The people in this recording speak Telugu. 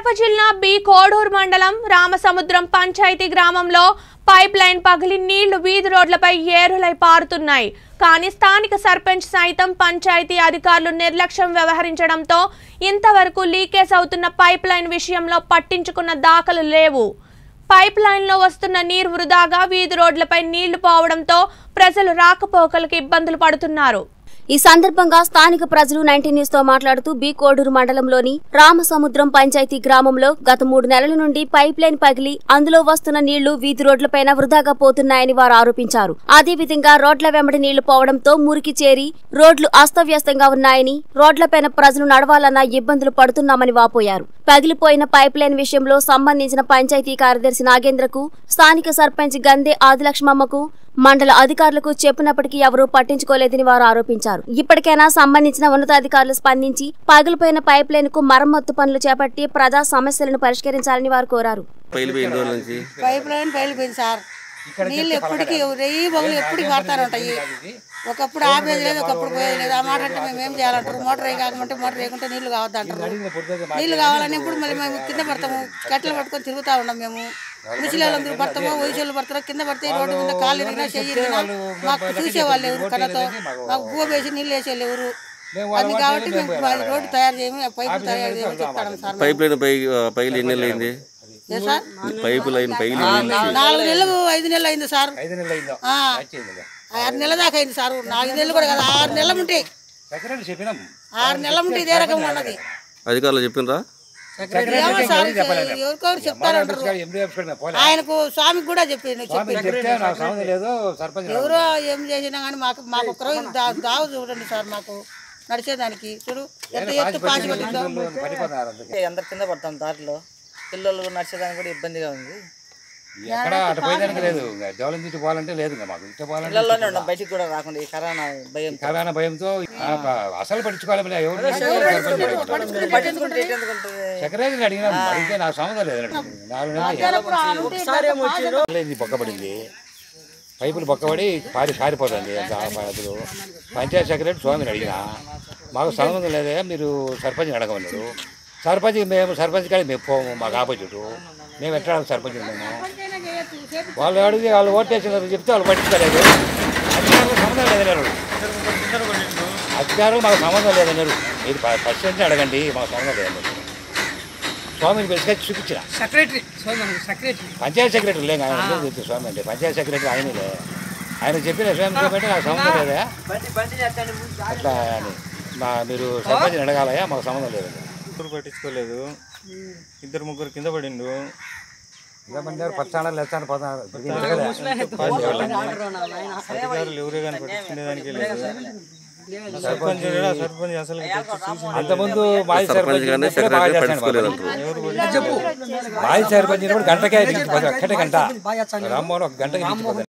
కడప జిల్లా బి కోడూరు మండలం రామసముద్రం పంచాయతీ గ్రామంలో పైప్ లైన్ పగిలి నీళ్లు వీధి రోడ్లపై ఏరులై పారుతున్నాయి కానీ స్థానిక సర్పంచ్ సైతం పంచాయతీ అధికారులు నిర్లక్ష్యం వ్యవహరించడంతో ఇంతవరకు లీకేజ్ అవుతున్న పైప్ లైన్ విషయంలో పట్టించుకున్న దాఖలు లేవు పైప్ లైన్లో వస్తున్న నీరు వృధాగా వీధి రోడ్లపై నీళ్లు పోవడంతో ప్రజలు రాకపోకలకు ఇబ్బందులు పడుతున్నారు ఈ సందర్భంగా స్థానిక ప్రజలు నైన్టీన్ న్యూస్ తో మాట్లాడుతూ బి కోడూరు మండలంలోని రామసముద్రం పంచాయతీ గ్రామంలో గత మూడు నెలల నుండి పైప్ లైన్ పగిలి అందులో వస్తున్న నీళ్లు వీధి రోడ్లపైన వృధాగా పోతున్నాయని వారు ఆరోపించారు అదేవిధంగా రోడ్ల వెంబడి నీళ్లు పోవడంతో మురికి చేరి రోడ్లు అస్తవ్యస్తంగా ఉన్నాయని రోడ్లపైన ప్రజలు నడవాలన్న ఇబ్బందులు పడుతున్నామని వాపోయారు పగిలిపోయిన పైప్ లైన్ విషయంలో సంబంధించిన పంచాయతీ కార్యదర్శి నాగేంద్రకు స్థానిక సర్పంచ్ గందే ఆదిలక్ష్మమ్మకు మండల అధికారులకు చెప్పినప్పటికీ ఎవరూ పట్టించుకోలేదని వారు ఆరోపించారు ఇప్పటికైనా సంబంధించిన ఉన్నతాధికారులు స్పందించి పగిలిపోయిన పైప్ లైన్ కు మరమ్మత్తు పనులు చేపట్టి ప్రజా సమస్యలను పరిష్కరించాలని వారు కోరారు పైలిపోయిన రోజుల నుంచి పైప్ లైన్ పైలిపోయింది సార్ నీళ్ళు ఎప్పటికీ రెయ్యి బొగులు ఎప్పటికి పడతానే ఉంటాయి ఒకప్పుడు ఆపేది లేదు ఒకప్పుడు పోయేది లేదు ఆ మాట అంటే మేము ఏం చేయాలంటారు మోటార్ వేయ కాకమంటే మోటార్ వేయకుంటే నీళ్లు కావద్దంటారు నీళ్లు కావాలని ఇప్పుడు మళ్ళీ మేము కింద పడతాము కట్టెలు పట్టుకొని తిరుగుతూ ఉన్నాం మేము ముసలిళ్ళందరూ పడతాము వయసులు పడతారు కింద పడితే రోడ్డు మీద కాళ్ళు ఎరిగినా చెయ్యి ఎరిగినా మాకు చూసేవాళ్ళు ఎవరు కళ్ళతో మాకు భూ వేసి నీళ్ళు వేసేవాళ్ళు ఎవరు అది కాబట్టి మేము అది రోడ్డు తయారు చేయము పైపు తయారు చేయమని చెప్తాను సార్ పైప్ లైన్ పై పైలు ఎన్ని నెలలు అయింది ఏ సార్ పైపు లైన్ పైలు ఎన్ని నెలలు అయింది? నాలుగు నెలలు ఐదు నెలలు అయింది సార్ ఆ, ఆరు నెలల దాకా అయింది సార్ నాలుగు నెలలు కూడా కదా ఆరు నెలలు ఉంటాయి చెప్పినాం ఆరు నెలలు ఉంటాయి ఇదే రకంగా ఉన్నది అధికారులు చెప్పిండ్రా ఏమో సార్ ఎవరికొకరు చెప్తారంటారు ఎండి ఆఫీస్ పోలే ఆయనకు స్వామికి కూడా చెప్పిండు స్వామి చెప్తే నాకు సంబంధం లేదు సర్పంచ్ ఎవరో ఏం చేసినా కానీ మాకు మాకు ఒక్క రోజు దా- దావ చూడండి సార్ మాకు నడిచేదానికి చూడు ఎంత ఎత్తు పాసి పట్టిందో పడిపోతున్నారు అందుకే అందరు కింద పడతాం దారిలో పిల్లలు నడిచేదానికి కూడా ఇబ్బందిగా ఉంది ఎక్కడ అటు పోయేదానికి లేదు ఇంకా డెవలప్ ఇటు పోవాలంటే లేదు ఇంకా మాకు ఇటు పోవాలంటే పిల్లల్లోనే ఉన్నాం బయటికి కూడా రాకుండా ఈ కరోనా భయం కరోనా భయంతో ఆ, అసలు పట్టించుకోవాలి మరి ఎవరు సర్పంచ్ పట్టించుకోవాలి. పట్టించుకుంటే ఎటు ఎందుకుంటుంది సెక్రటరీని అడిగినా అడిగితే నాకు సంబంధం లేదు నాలుగు నెలలు అయింది బొక్కబడింది పైపులు బొక్కబడి పారి పారిపోతుంది అంత అసలు పంచాయతీ సెక్రటరీ స్వామిని అడిగినా మాకు సంబంధం లేదే మీరు సర్పంచ్ని అడగమన్నారు సర్పంచ్ మేము సర్పంచ్ కానీ మేము పోము మాకు ఆపోజిట్ మేము ఎట్లా అడగం సర్పంచ్ మేము వాళ్ళు అడిగి వాళ్ళు ఓటేసినారు చెప్తే వాళ్ళు పట్టించుకోలేదు అధికారులకు సంబంధం లేదన్నారు అధికారులు మాకు సంబంధం లేదన్నారు మీరు ఫస్ట్ అడగండి మాకు సంబంధం లేదన్నారు స్వామిని పిలుచుకొచ్చి చూపించిన సెక్రటరీ సోదరు సెక్రటరీ పంచాయత్ సెక్రటరీ లేక ఆయన అందరూ తెలుసు స్వామి అంటే పంచాయత్ సెక్రటరీ ఆయనలే ఆయన చెప్పిన స్వామి చెప్పంటే నాకు సంబంధం లేదా అట్లా అని మా మీరు సర్పంచ్ని అడగాలయా మాకు సంబంధం లేదండి ఎవరు పట్టించుకోలేదు ఇద్దరు ముగ్గురు కింద పడిండు ఏమన్నారు పచ్చాడాలు లేచాను పదహారు అధికారులు ఎవరే కానీ పట్టించుకునేదానికి లేదు సర్పంచ్ కూడా సర్పంచ్ అసలు చూసి అంతకుముందు మాజీ సర్పంచ్ సర్పంచ్ కానీ ఉన్నప్పుడు బాగా సెక్రటరీ చేశాను పట్టించుకోలేదు బాబు. మాజీ సర్పంచ్ ఉన్నప్పుడు గంటకే మించిపోతాడు ఒక్కటే గంట రామ్మోహన్ ఒక గంటకి మించిపోతాడు